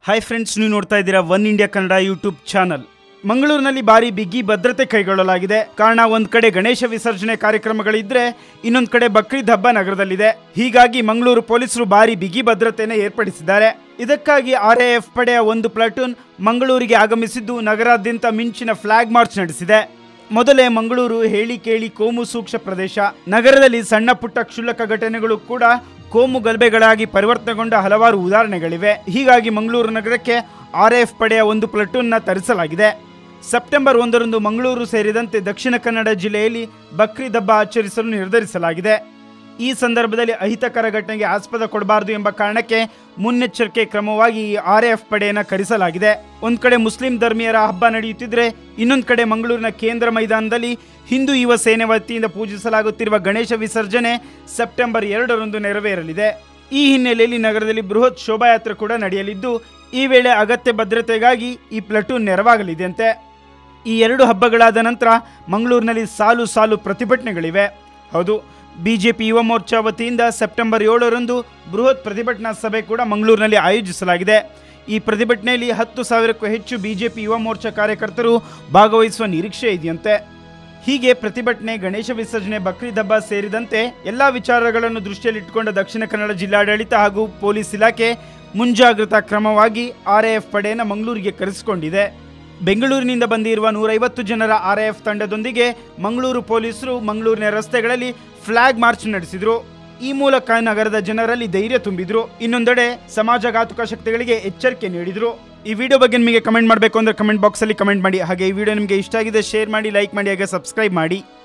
hi friends ನೀವು ನೋಡ್ತಾ ಇದ್ದೀರಾ one India Kannada YouTube channel ಮಂಗಳೂರಿನಲ್ಲಿ ಭಾರಿ ಬಿಗಿ ಭದ್ರತೆ ಕೈಗೊಳ್ಳಲಾಗಿದೆ ಕಾರಣ ಒಂದ್ ಕಡೆ ಗಣೇಶ ವಿಸರ್ಜನೆ ಕಾರ್ಯಕ್ರಮಗಳಿದ್ರೆ ಇನ್ನೊಂದ್ ಕಡೆ ಬಕ್ರೀದ್ ಹಬ್ಬ ನಗರದಲ್ಲಿದೆ ಹೀಗಾಗಿ ಮಂಗಳೂರು ಪೊಲೀಸರು ಭಾರಿ ಬಿಗಿ ಭದ್ರತೆಯನ್ನು ಏರ್ಪಡಿಸಿದ್ದಾರೆ ಇದಕ್ಕಾಗಿ ಆರ್ ಎಫ್ ಪಡೆಯ ಒಂದು ಪ್ಲಾಟೂನ್ ಮಂಗಳೂರಿಗೆ ಆಗಮಿಸಿದ್ದು ನಗರಾದ್ಯಂತ ಮಿಂಚಿನ ಫ್ಲಾಗ್ ಮಾರ್ಚ್ ನಡೆಸಿದೆ ಮೊದಲೇ ಮಂಗಳೂರು ಹೇಳಿ ಕೇಳಿ ಕೋಮು ಸೂಕ್ಷ್ಮ ಪ್ರದೇಶ ನಗರದಲ್ಲಿ ಸಣ್ಣ ಪುಟ್ಟ ಕ್ಷುಲ್ಲಕ ಘಟನೆಗಳು ಕೂಡ ಕೋಮು ಗಲಭೆಗಳಾಗಿ ಪರಿವರ್ತನೆಗೊಂಡ ಹಲವಾರು ಉದಾಹರಣೆಗಳಿವೆ ಹೀಗಾಗಿ ಮಂಗಳೂರು ನಗರಕ್ಕೆ ಆರ್ ಎಫ್ ಪಡೆಯ ಒಂದು ಪ್ಲಟೂನ್ನ ತರಿಸಲಾಗಿದೆ ಸೆಪ್ಟೆಂಬರ್ ಒಂದರಂದು ಮಂಗಳೂರು ಸೇರಿದಂತೆ ದಕ್ಷಿಣ ಕನ್ನಡ ಜಿಲ್ಲೆಯಲ್ಲಿ ಬಕ್ರೀದ್ ಹಬ್ಬ ಆಚರಿಸಲು ನಿರ್ಧರಿಸಲಾಗಿದೆ ಈ ಸಂದರ್ಭದಲ್ಲಿ ಅಹಿತಕರ ಘಟನೆಗೆ ಆಸ್ಪದ ಕೊಡಬಾರದು ಎಂಬ ಕಾರಣಕ್ಕೆ ಮುನ್ನೆಚ್ಚರಿಕೆ ಕ್ರಮವಾಗಿ ಈ ಆರ್ ಎಫ್ ಪಡೆಯನ್ನು ಕರೆಸಲಾಗಿದೆ ಒಂದ್ ಕಡೆ ಮುಸ್ಲಿಂ ಧರ್ಮೀಯರ ಹಬ್ಬ ನಡೆಯುತ್ತಿದ್ರೆ ಇನ್ನೊಂದ್ ಕಡೆ ಮಂಗಳೂರಿನ ಕೇಂದ್ರ ಮೈದಾನದಲ್ಲಿ ಹಿಂದೂ ಯುವ ಸೇನೆ ವತಿಯಿಂದ ಪೂಜಿಸಲಾಗುತ್ತಿರುವ ಗಣೇಶ ವಿಸರ್ಜನೆ ಸೆಪ್ಟೆಂಬರ್ ಎರಡರಂದು ನೆರವೇರಲಿದೆ ಈ ಹಿನ್ನೆಲೆಯಲ್ಲಿ ನಗರದಲ್ಲಿ ಬೃಹತ್ ಶೋಭಾಯಾತ್ರೆ ಕೂಡ ನಡೆಯಲಿದ್ದು ಈ ವೇಳೆ ಅಗತ್ಯ ಭದ್ರತೆಗಾಗಿ ಈ ಪ್ಲಟೂನ್ ನೆರವಾಗಲಿದೆಯಂತೆ ಈ ಎರಡು ಹಬ್ಬಗಳಾದ ನಂತರ ಮಂಗಳೂರಿನಲ್ಲಿ ಸಾಲು ಸಾಲು ಪ್ರತಿಭಟನೆಗಳಿವೆ ಹೌದು ಬಿಜೆಪಿ ಯುವ ಮೋರ್ಚಾ ವತಿಯಿಂದ ಸೆಪ್ಟೆಂಬರ್ ಏಳರಂದು ಬೃಹತ್ ಪ್ರತಿಭಟನಾ ಸಭೆ ಕೂಡ ಮಂಗಳೂರಿನಲ್ಲಿ ಆಯೋಜಿಸಲಾಗಿದೆ ಈ ಪ್ರತಿಭಟನೆಯಲ್ಲಿ ಹತ್ತು ಸಾವಿರಕ್ಕೂ ಹೆಚ್ಚು ಬಿಜೆಪಿ ಯುವ ಮೋರ್ಚಾ ಕಾರ್ಯಕರ್ತರು ಭಾಗವಹಿಸುವ ನಿರೀಕ್ಷೆ ಇದೆಯಂತೆ ಹೀಗೆ ಪ್ರತಿಭಟನೆ ಗಣೇಶ ವಿಸರ್ಜನೆ ಬಕ್ರೀದ್ ಹಬ್ಬ ಸೇರಿದಂತೆ ಎಲ್ಲಾ ವಿಚಾರಗಳನ್ನು ದೃಷ್ಟಿಯಲ್ಲಿಟ್ಟುಕೊಂಡ ದಕ್ಷಿಣ ಕನ್ನಡ ಜಿಲ್ಲಾಡಳಿತ ಹಾಗೂ ಪೊಲೀಸ್ ಇಲಾಖೆ ಮುಂಜಾಗ್ರತಾ ಕ್ರಮವಾಗಿ ಆರ್ಎಎಫ್ ಪಡೆಯನ್ನು ಮಂಗಳೂರಿಗೆ ಕರೆಸಿಕೊಂಡಿದೆ ಬೆಂಗಳೂರಿನಿಂದ ಬಂದಿರುವ ನೂರೈವತ್ತು ಜನರ ಆರ್ಎಎಫ್ ತಂಡದೊಂದಿಗೆ ಮಂಗಳೂರು ಪೊಲೀಸರು ಮಂಗಳೂರಿನ ರಸ್ತೆಗಳಲ್ಲಿ ಫ್ಲಾಗ್ ಮಾರ್ಚ್ ನಡೆಸಿದ್ರು ಈ ಮೂಲಕ ನಗರದ ಜನರಲ್ಲಿ ಧೈರ್ಯ ತುಂಬಿದ್ರು ಇನ್ನೊಂದೆಡೆ ಸಮಾಜಘಾತುಕ ಶಕ್ತಿಗಳಿಗೆ ಎಚ್ಚರಿಕೆ ನೀಡಿದ್ರು ಈ ವಿಡಿಯೋ ಬಗ್ಗೆ ನಿಮಗೆ ಕಮೆಂಟ್ ಮಾಡಬೇಕು ಅಂದ್ರೆ ಕಮೆಂಟ್ ಬಾಕ್ಸ್ ಅಲ್ಲಿ ಕಮೆಂಟ್ ಮಾಡಿ ಹಾಗೆ ಈ ವಿಡಿಯೋ ನಿಮಗೆ ಇಷ್ಟ ಆಗಿದೆ ಶೇರ್ ಮಾಡಿ ಲೈಕ್ ಮಾಡಿ ಹಾಗೆ ಸಬ್ಸ್ಕ್ರೈಬ್ ಮಾಡಿ